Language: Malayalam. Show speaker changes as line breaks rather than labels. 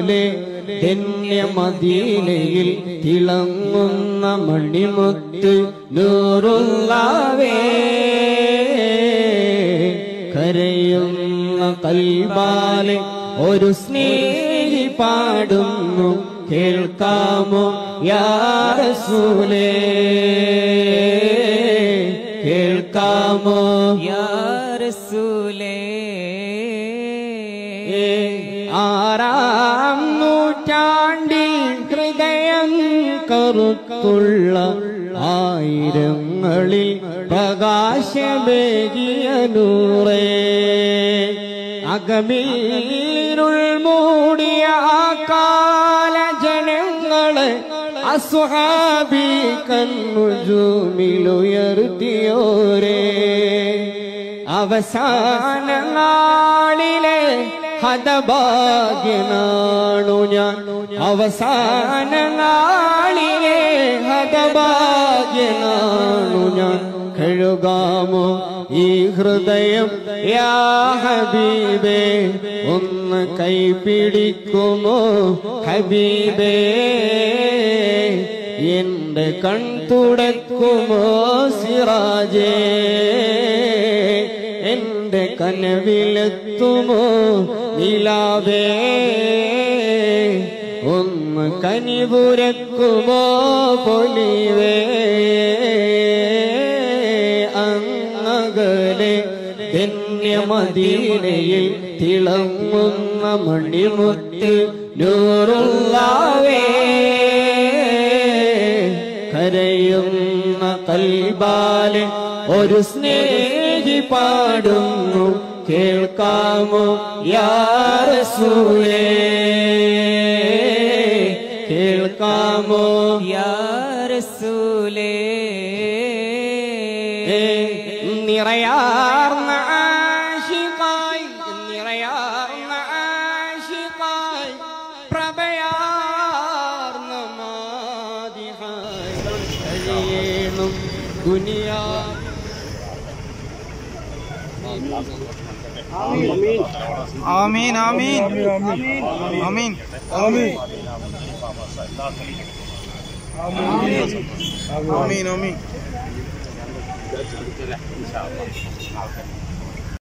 അകലെ ധന്യമദീനയിൽ തിളങ്ങുന്ന മണിമുത്ത് നൂറുള്ളവേ കരയുന്ന കൽബാലെ ഒരു സ്നേഹി പാടുന്നു കേൾക്കാമോ യാറസൂലേ കേൾക്കാമോ
യാ റസൂലേ
ആറാം നൂറ്റാണ്ടിൽ ഹൃദയം കറുത്തുള്ള ആയിരങ്ങളിൽ പ്രകാശമേകിയ നൂറേ അകമീരുൾ മൂടിയ ആ കാല ജനങ്ങളെ അസ്ഹാബി കണ്ണുജൂമിലുയർത്തിയോരേ അവസാന നാളിലെ ഹതഭാഗ്യനാണു ഞാൻ അവസാന നാളിലെ ഹതഭാഗ്യനാണു ഞാൻ കഴുകാമോ ഈ ഹൃദയം യാ ഹബീബേ ഒന്ന് കൈപിടിക്കുമോ ഹബീബേ എന്റെ കൺ തുടക്കുമോ സിറാജേ എന്റെ കനവിലെത്തുമോ നിലാവേ ഒന്ന് കനിപുരക്കുമോ പൊലിവേ അങ്ങകലെ ധന്യമദീനയിൽ തിളങ്ങുന്ന മണിമുത്ത് നൂറുള്ളവേ കരയുന്ന കൽബാലെ ഒരു സ്നേഹി പാടുന്നു കേൾക്കാമോ യാറസൂലേ കേൾക്കാമോ
യാ റസൂലേ
നിറയാർന്ന ആശികായി നിറയാർന്ന ആശികായി പ്രഭയാർന്ന മാതിഹായി കഴിയേണം ദുനിയാ
ആമീൻ ആമീൻ ആമീൻ ആമീൻ ആമീൻ ആമീൻ